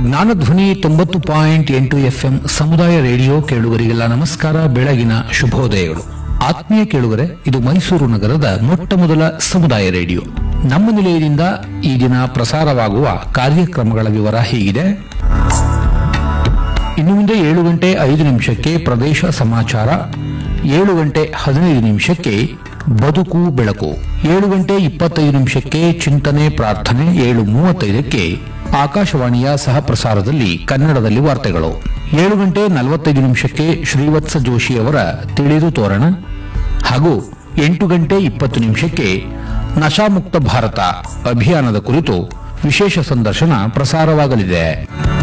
ಜ್ಞಾನಧ್ವನಿ ತೊಂಬತ್ತು ಪಾಯಿಂಟ್ ಎಂಟು ಎಫ್ಎಂ ಸಮುದಾಯ ರೇಡಿಯೋ ಕೇಳುಗರಿಗೆಲ್ಲ ನಮಸ್ಕಾರ ಬೆಳಗಿನ ಶುಭೋದಯಗಳು ಆತ್ಮೀಯ ಕೇಳುಗರೆ ಇದು ಮೈಸೂರು ನಗರದ ಮೊಟ್ಟ ಮೊದಲ ಸಮುದಾಯ ರೇಡಿಯೋ ನಮ್ಮ ನಿಲಯದಿಂದ ಈ ದಿನ ಪ್ರಸಾರವಾಗುವ ಕಾರ್ಯಕ್ರಮಗಳ ವಿವರ ಹೀಗಿದೆ ಇನ್ನು ಮುಂದೆ ಏಳು ಗಂಟೆ ಐದು ನಿಮಿಷಕ್ಕೆ ಪ್ರದೇಶ ಸಮಾಚಾರ ಏಳು ಗಂಟೆ ಹದಿನೈದು ನಿಮಿಷಕ್ಕೆ ಬದುಕು ಬೆಳಕು ಏಳು ಗಂಟೆ ಇಪ್ಪತ್ತೈದು ನಿಮಿಷಕ್ಕೆ ಚಿಂತನೆ ಪ್ರಾರ್ಥನೆ ಏಳು ಮೂವತ್ತೈದಕ್ಕೆ ಆಕಾಶವಾಣಿಯ ಸಹ ಪ್ರಸಾರದಲ್ಲಿ ಕನ್ನಡದಲ್ಲಿ ವಾರ್ತೆಗಳು ಏಳು ಗಂಟೆ ನಲವತ್ತೈದು ನಿಮಿಷಕ್ಕೆ ಶ್ರೀವತ್ಸ ಜೋಶಿ ಅವರ ತಿಳಿದು ತೋರಣ ಹಾಗೂ ಎಂಟು ಗಂಟೆ ಇಪ್ಪತ್ತು ನಿಮಿಷಕ್ಕೆ ನಶಾಮುಕ್ತ ಭಾರತ ಅಭಿಯಾನದ ಕುರಿತು ವಿಶೇಷ ಸಂದರ್ಶನ ಪ್ರಸಾರವಾಗಲಿದೆ